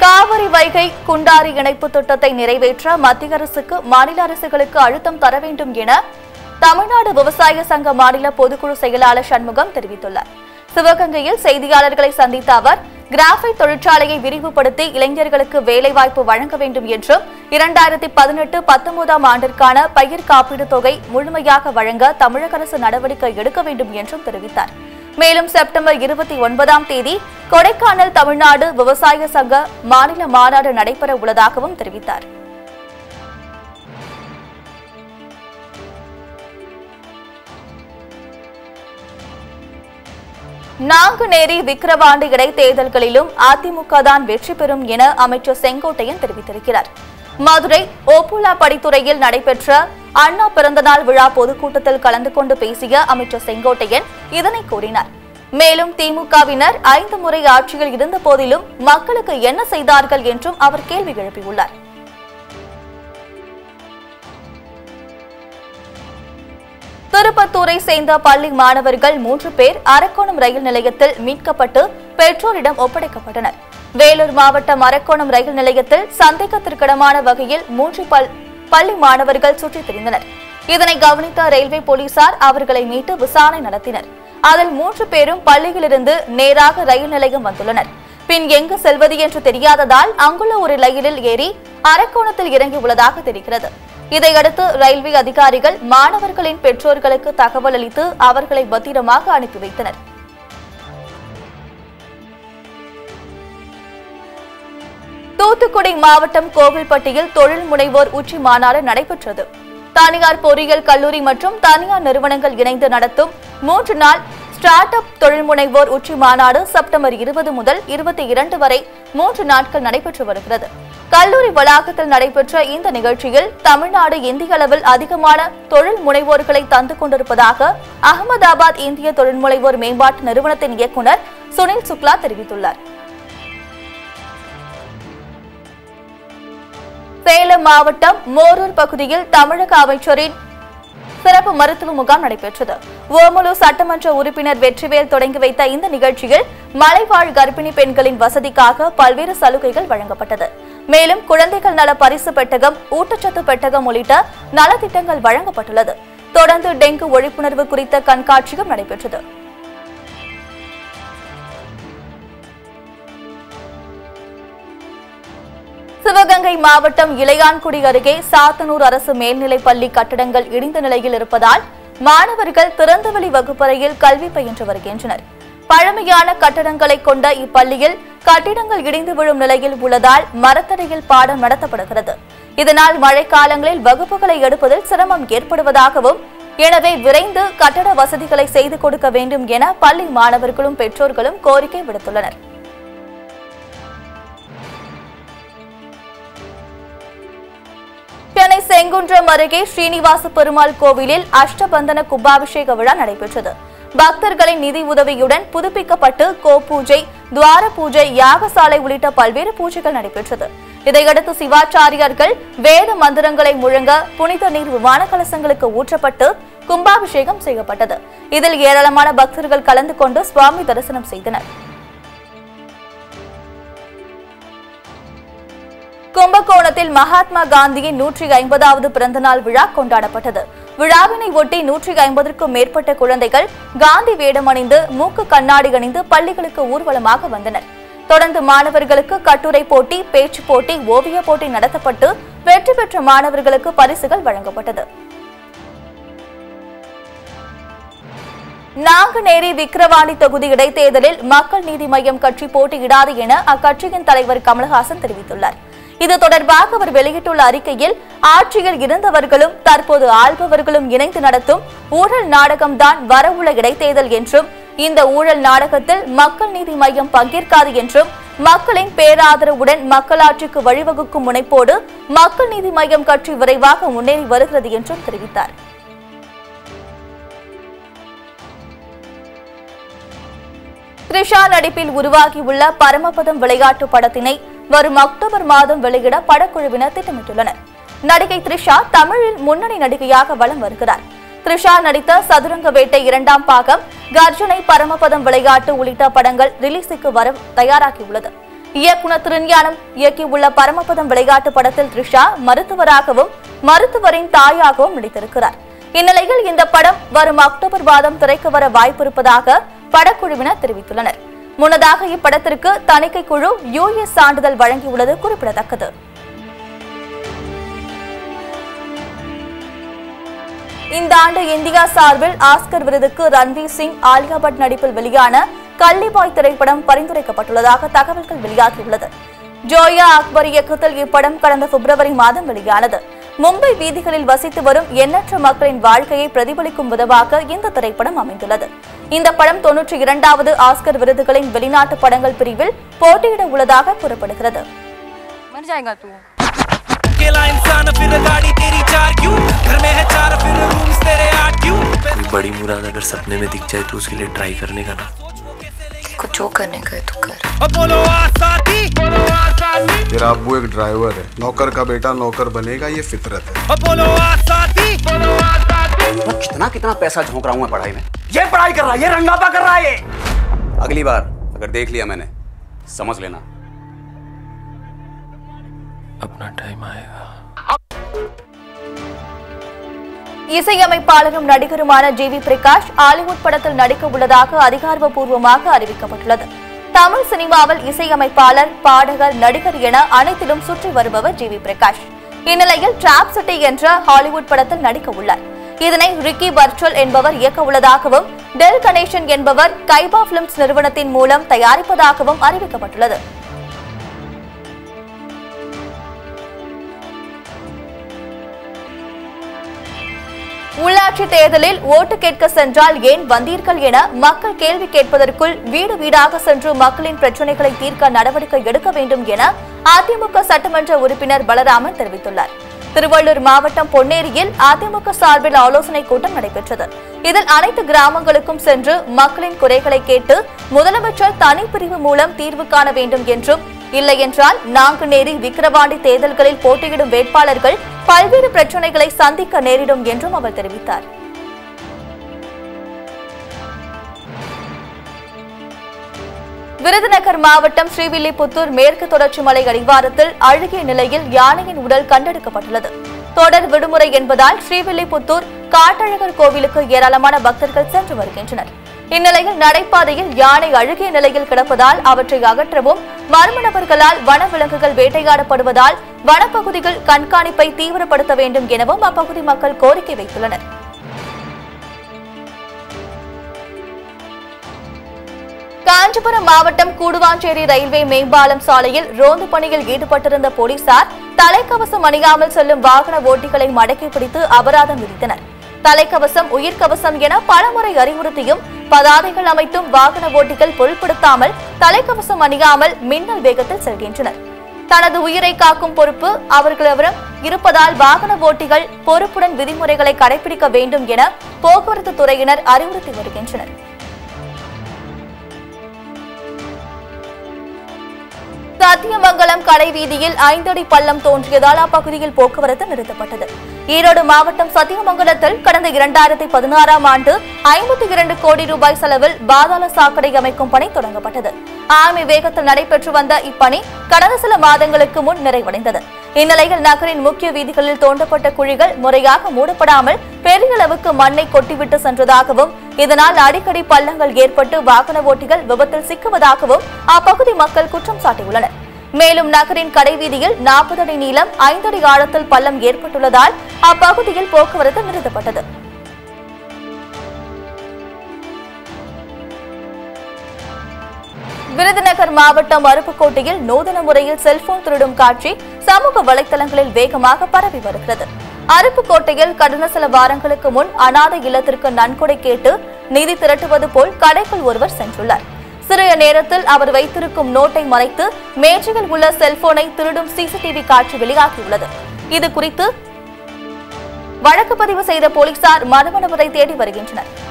காவிரி வைகை குண்டாரி இணைப்பு திட்டத்தை நிறைவேற்ற மத்திய அரசுக்கு மாநில அரசுகளுக்கு அழுத்தம் தர வேண்டும் என தமிழ்நாடு விவசாய சங்க மாநில பொதுக்குழு செயலாளர் சண்முகம் தெரிவித்துள்ளார் சிவகங்கையில் செய்தியாளர்களை சந்தித்த அவர் கிராஃபைட் தொழிற்சாலையை விரிவுபடுத்தி இளைஞர்களுக்கு வேலைவாய்ப்பு வழங்க வேண்டும் என்றும் இரண்டாயிரத்தி பதினெட்டு பத்தொன்பதாம் ஆண்டிற்கான பயிர் காப்பீடு தொகை முழுமையாக வழங்க தமிழக அரசு நடவடிக்கை எடுக்க வேண்டும் என்றும் தெரிவித்தார் மேலும் செப்டம்பர் இருபத்தி ஒன்பதாம் தேதி கொடைக்கானல் தமிழ்நாடு விவசாய சங்க மாநில மாநாடு நடைபெற உள்ளதாகவும் தெரிவித்தார் நாங்குநேரி விக்கிரவாண்டி இடைத்தேர்தல்களிலும் அதிமுக தான் வெற்றி பெறும் என அமைச்சர் செங்கோட்டையன் தெரிவித்திருக்கிறார் மதுரை ஓபுலா படித்துறையில் நடைபெற்ற அண்ணா பிறந்தநாள் விழா பொதுக்கூட்டத்தில் கலந்து கொண்டு பேசிய அமைச்சர் செங்கோட்டையன் இதனை கூறினார் மேலும் திமுகவினர் ஐந்து முறை ஆட்சியில் இருந்த போதிலும் மக்களுக்கு என்ன செய்தார்கள் என்றும் அவர் கேள்வி எழுப்பியுள்ளார் திருப்பத்தூரை சேர்ந்த பள்ளி மாணவர்கள் மூன்று பேர் அரக்கோணம் ரயில் நிலையத்தில் மீட்கப்பட்டு பெற்றோரிடம் ஒப்படைக்கப்பட்டனர் வேலூர் மாவட்டம் அரக்கோணம் ரயில் நிலையத்தில் சந்தேகத்திற்கிடமான வகையில் மூன்று பல்- பள்ளி மாணவர்கள் சுற்றித் திரிந்தனர் இதனை கவனித்த ரயில்வே போலீசார் அவர்களை மீட்டு விசாரணை நடத்தினர் அதில் மூன்று பேரும் பள்ளியிலிருந்து நேராக ரயில் நிலையம் வந்துள்ளனர் பின் எங்கு செல்வது என்று தெரியாததால் அங்குள்ள ஒரு ரயிலில் ஏறி அரக்கோணத்தில் இறங்கியுள்ளதாக தெரிகிறது இதையடுத்து ரயில்வே அதிகாரிகள் மாணவர்களின் பெற்றோர்களுக்கு தகவல் அளித்து அவர்களை பத்திரமாக அனுப்பி வைத்தனர் தூத்துக்குடி மாவட்டம் கோவில்பட்டியில் தொழில் முனைவோர் உச்சி மாநாடு நடைபெற்றது தனியார் பொறியியல் கல்லூரி மற்றும் தனியார் நிறுவனங்கள் இணைந்து நடத்தும் மூன்று நாள் ஸ்டார்ட் அப் தொழில் முனைவோர் உச்சி மாநாடு செப்டம்பர் இருபது முதல் இருபத்தி இரண்டு வரை மூன்று நாட்கள் நடைபெற்று வருகிறது கல்லூரி வளாகத்தில் நடைபெற்ற இந்த நிகழ்ச்சியில் தமிழ்நாடு இந்திய அளவில் அதிகமான தொழில் முனைவோர்களை தந்து கொண்டிருப்பதாக அகமதாபாத் இந்திய தொழில் முனைவோர் மேம்பாட்டு நிறுவனத்தின் இயக்குநர் சுனில் சுக்லா தெரிவித்துள்ளார் சேலம் மாவட்டம் மோரூர் பகுதியில் தமிழக அமைச்சரின் சிறப்பு மருத்துவ முகாம் நடைபெற்றது ஓமலூர் சட்டமன்ற உறுப்பினர் வெற்றிவேல் தொடங்கி வைத்த இந்த நிகழ்ச்சியில் மலைவாழ் கர்ப்பிணி பெண்களின் வசதிக்காக பல்வேறு சலுகைகள் வழங்கப்பட்டது மேலும் குழந்தைகள் நல பரிசு பெட்டகம் ஊட்டச்சத்து பெட்டகம் உள்ளிட்ட நலத்திட்டங்கள் வழங்கப்பட்டுள்ளது தொடர்ந்து டெங்கு ஒழிப்புணர்வு குறித்த கண்காட்சியும் நடைபெற்றது சிவகங்கை மாவட்டம் இளையான்குடி அருகே சாத்தனூர் அரசு மேல்நிலைப் பள்ளி கட்டடங்கள் இடிந்த நிலையில் இருப்பதால் மாணவர்கள் திறந்தவெளி வகுப்பறையில் கல்வி பயின்று வருகின்றனர் பழமையான கட்டடங்களை கொண்ட இப்பள்ளியில் கட்டிடங்கள் இடிந்து விழும் நிலையில் உள்ளதால் மரத்தடியில் பாடம் நடத்தப்படுகிறது இதனால் மழைக்காலங்களில் வகுப்புகளை எடுப்பதில் சிரமம் ஏற்படுவதாகவும் எனவே விரைந்து கட்டட வசதிகளை செய்து கொடுக்க வேண்டும் என பள்ளி மாணவர்களும் பெற்றோர்களும் கோரிக்கை விடுத்துள்ளனர் சென்னை செங்குன்றம் அருகே ஸ்ரீனிவாச பெருமாள் கோவிலில் அஷ்டபந்தன கும்பாபிஷேக விழா நடைபெற்றது பக்தர்களின் நிதி உதவியுடன் புதுப்பிக்கப்பட்டு கோபூஜை துவார பூஜை யாகசாலை உள்ளிட்ட பல்வேறு பூஜைகள் நடைபெற்றது இதையடுத்து சிவாச்சாரியார்கள் வேத மந்திரங்களை முழங்க புனித நீர் விமான கலசங்களுக்கு ஊற்றப்பட்டு கும்பாபிஷேகம் செய்யப்பட்டது இதில் ஏராளமான பக்தர்கள் கலந்து கொண்டு சுவாமி தரிசனம் செய்தனர் கும்பகோணத்தில் மகாத்மா காந்தியின் நூற்றி ஐம்பதாவது பிறந்தநாள் விழா கொண்டாடப்பட்டது விழாவினை ஒட்டி நூற்றி ஐம்பதற்கும் மேற்பட்ட குழந்தைகள் காந்தி வேடமணிந்து மூக்கு கண்ணாடி அணிந்து பள்ளிகளுக்கு ஊர்வலமாக வந்தனர் தொடர்ந்து மாணவர்களுக்கு கட்டுரை போட்டி பேச்சு போட்டி ஓவிய போட்டி நடத்தப்பட்டு வெற்றி பெற்ற மாணவர்களுக்கு பரிசுகள் வழங்கப்பட்டது நாங்குநேரி விக்கிரவாண்டி தொகுதி இடைத்தேர்தலில் மக்கள் நீதி மய்யம் கட்சி போட்டியிடாது என அக்கட்சியின் தலைவர் கமலஹாசன் தெரிவித்துள்ளார் இது தொடர்பாக அவர் வெளியிட்டுள்ள அறிக்கையில் ஆட்சியில் இருந்தவர்களும் தற்போது ஆள்பவர்களும் இணைந்து நடத்தும் ஊழல் நாடகம்தான் வரவுள்ள இடைத்தேர்தல் என்றும் இந்த ஊழல் நாடகத்தில் மக்கள் நீதி மய்யம் பங்கேற்காது என்றும் மக்களின் பேராதரவுடன் மக்களாட்சிக்கு வழிவகுக்கும் முனைப்போடு மக்கள் நீதி மய்யம் கட்சி விரைவாக முன்னேறி வருகிறது என்றும் தெரிவித்தார் த்ரிஷா நடிப்பில் உருவாகியுள்ள பரமபதம் விளையாட்டு படத்தினை வரும் அக்டோபர் மாதம் வெளியிட படக்குழுவினர் திட்டமிட்டுள்ளனர் நடிகை த்ரிஷா தமிழில் முன்னணி நடிகையாக வலம் வருகிறார் த்ரிஷா நடித்த சதுரங்க வேட்டை இரண்டாம் பாகம் கர்ஜனை பரமபதம் விளையாட்டு உள்ளிட்ட படங்கள் ரிலீஸுக்கு வர தயாராகியுள்ளது இயக்குனர் திருஞானம் இயக்கியுள்ள பரமபதம் விளையாட்டு படத்தில் த்ரிஷா மருத்துவராகவும் மருத்துவரின் தாயாகவும் நடித்திருக்கிறார் இந்நிலையில் இந்த படம் வரும் அக்டோபர் மாதம் திரைக்கு வர வாய்ப்பிருப்பதாக படக்குழுவினர் தெரிவித்துள்ளனர் முன்னதாக இப்படத்திற்கு தணிக்கை குழு யுஎஸ் சான்றிதழ் வழங்கியுள்ளது குறிப்பிடத்தக்கது இந்த ஆண்டு இந்தியா சார்பில் ஆஸ்கர் விருதுக்கு ரன்வீர் சிங் ஆலியா பட் நடிப்பில் வெளியான கள்ளிபாய் திரைப்படம் பரிந்துரைக்கப்பட்டுள்ளதாக தகவல்கள் வெளியாகியுள்ளது ஜோயா அக்பர் இயக்கத்தில் இப்படம் கடந்த பிப்ரவரி மாதம் வெளியானது மும்பை வீதிகளில் வசித்து வரும் எண்ணற்ற மக்களின் வாழ்க்கையை பிரதிபலிக்கும் விதமாக இந்த திரைப்படம் அமைந்துள்ளது இந்த படம் தொன்னூற்றி இரண்டாவது ஆஸ்கர் விருதுகளின் வெளிநாட்டு படங்கள் பிரிவில் போட்டியிட உள்ளதாக கூறப்படுகிறது मर जाएगा तू अकेला इंसान फिर गाड़ी तेरी चार क्यों घर में है चार फिर रूम्स तेरे आठ क्यों कोई बड़ी मुराद अगर सपने में दिख जाए तो उसके लिए ट्राई करने का ना कुछ जो करने का है तू कर अब बोलो आ साथी बोलो आ साथी मेरा अब्बू एक ड्राइवर है नौकर का बेटा नौकर बनेगा ये फितरत है अब बोलो आ साथी बोलो आ साथी मैं कितना कितना पैसा झोंक रहा हूँ मैं पढ़ाई में ये पढ़ाई कर रहा है ये रंगापा कर रहा है ये अगली बार अगर देख लिया मैंने समझ लेना अपना टाइम आएगा இசையமைப்பாளரும் நடிகருமான ஜி வி பிரகாஷ் ஹாலிவுட் படத்தில் நடிக்க உள்ளதாக அதிகாரப்பூர்வமாக அறிவிக்கப்பட்டுள்ளது தமிழ் சினிமாவில் இசையமைப்பாளர் பாடகர் நடிகர் என அனைத்திலும் சுற்றி வருபவர் ஜி வி பிரகாஷ் இந்நிலையில் டிராப் சிட்டி என்ற ஹாலிவுட் படத்தில் நடிக்க உள்ளார் இதனை ரிக்கி பர்ச்சல் என்பவர் இயக்க உள்ளதாகவும் டெல் கணேசன் என்பவர் கைபா பிலிம்ஸ் நிறுவனத்தின் மூலம் தயாரிப்பதாகவும் அறிவிக்கப்பட்டுள்ளது உள்ளாட்சி தேர்தலில் ஓட்டு கேட்க சென்றால் ஏன் வந்தீர்கள் என மக்கள் கேள்வி கேட்பதற்குள் வீடு வீடாக சென்று மக்களின் பிரச்சினைகளை தீர்க்க நடவடிக்கை எடுக்க வேண்டும் என அதிமுக சட்டமன்ற உறுப்பினர் பலராமன் தெரிவித்துள்ளார் திருவள்ளூர் மாவட்டம் பொன்னேரியில் அதிமுக சார்பில் ஆலோசனை கூட்டம் நடைபெற்றது இதில் அனைத்து கிராமங்களுக்கும் சென்று மக்களின் குறைகளை கேட்டு முதலமைச்சர் தனிப்பிரிவு மூலம் தீர்வு காண வேண்டும் என்றும் இல்லையென்றால் நாங்குநேரி விக்கிரவாண்டி தேர்தல்களில் போட்டியிடும் வேட்பாளர்கள் பல்வேறு பிரச்சனைகளை சந்திக்க நேரிடும் என்றும் அவர் தெரிவித்தார் விருதுநகர் மாவட்டம் ஸ்ரீவில்லிபுத்தூர் மேற்கு தொடர்ச்சி மலை அடிவாரத்தில் அழுகிய நிலையில் யானையின் உடல் கண்டெடுக்கப்பட்டுள்ளது தொடர் விடுமுறை என்பதால் ஸ்ரீவில்லிபுத்தூர் காட்டழகர் கோவிலுக்கு ஏராளமான பக்தர்கள் சென்று வருகின்றனர் இந்நிலையில் நடைபாதையில் யானை அழுகிய நிலையில் கிடப்பதால் அவற்றை அகற்றவும் மர்ம நபர்களால் வனவிலங்குகள் வேட்டையாடப்படுவதால் வனப்பகுதிகள் கண்காணிப்பை தீவிரப்படுத்த வேண்டும் எனவும் அப்பகுதி மக்கள் கோரிக்கை வைத்துள்ளனர் காஞ்சிபுரம் மாவட்டம் கூடுவாஞ்சேரி ரயில்வே மேம்பாலம் சாலையில் ரோந்து பணியில் ஈடுபட்டிருந்த போலீசார் தலைக்கவசம் அணியாமல் செல்லும் வாகன ஓட்டிகளை மடக்கி பிடித்து அபராதம் விதித்தனர் தலைக்கவசம் உயிர்க்கவசம் என பலமுறை அறிவுறுத்தியும் பதாதைகள் அமைத்தும் வாகன ஓட்டிகள் பொருட்படுத்தாமல் தலைக்கவசம் அணியாமல் மின்னல் வேகத்தில் செல்கின்றனர் தனது உயிரை காக்கும் பொறுப்பு அவர்களிடம் இருப்பதால் வாகன ஓட்டிகள் பொறுப்புடன் விதிமுறைகளை கடைபிடிக்க வேண்டும் என போக்குவரத்து துறையினர் அறிவுறுத்தி வருகின்றனர் சத்தியமங்கலம் கடை வீதியில் ஐந்தடி பள்ளம் தோன்றியதால் அப்பகுதியில் போக்குவரத்து நிறுத்தப்பட்டது ஈரோடு மாவட்டம் சத்தியமங்கலத்தில் கடந்த இரண்டாயிரத்தி பதினாறாம் ஆண்டு ஐம்பத்தி இரண்டு கோடி ரூபாய் செலவில் பாதாள சாக்கடை அமைக்கும் பணி தொடங்கப்பட்டது ஆமை வேகத்தில் நடைபெற்று வந்த இப்பணி கடந்த சில மாதங்களுக்கு முன் நிறைவடைந்தது இந்நிலையில் நகரின் முக்கிய வீதிகளில் தோண்டப்பட்ட குழிகள் முறையாக மூடப்படாமல் பெரிய அளவுக்கு மண்ணை கொட்டிவிட்டு சென்றதாகவும் இதனால் அடிக்கடி பள்ளங்கள் ஏற்பட்டு வாகன ஓட்டிகள் விபத்தில் சிக்குவதாகவும் அப்பகுதி மக்கள் குற்றம் சாட்டியுள்ளனர் மேலும் நகரின் கடைவீதியில் நாற்பது அடி நீளம் ஐந்து அடி ஆழத்தில் பள்ளம் ஏற்பட்டுள்ளதால் அப்பகுதியில் போக்குவரத்து நிறுத்தப்பட்டது விருதுநகர் மாவட்டம் அருப்புக்கோட்டையில் நூதன முறையில் செல்போன் திருடும் காட்சி சமூக வலைதளங்களில் வேகமாக பரவி வருகிறது அருப்புக்கோட்டையில் கடந்த சில வாரங்களுக்கு முன் அனாதை இல்லத்திற்கு நன்கொடை கேட்டு நிதி திரட்டுவது போல் கடைக்குள் ஒருவர் சென்றுள்ளார் சிறிய நேரத்தில் அவர் வைத்திருக்கும் நோட்டை மறைத்து மேஜையில் உள்ள செல்போனை திருடும் சிசிடிவி காட்சி வெளியாகியுள்ளது இது குறித்து வழக்கு பதிவு செய்த போலீசார் மர்ம நபரை தேடி வருகின்றனர்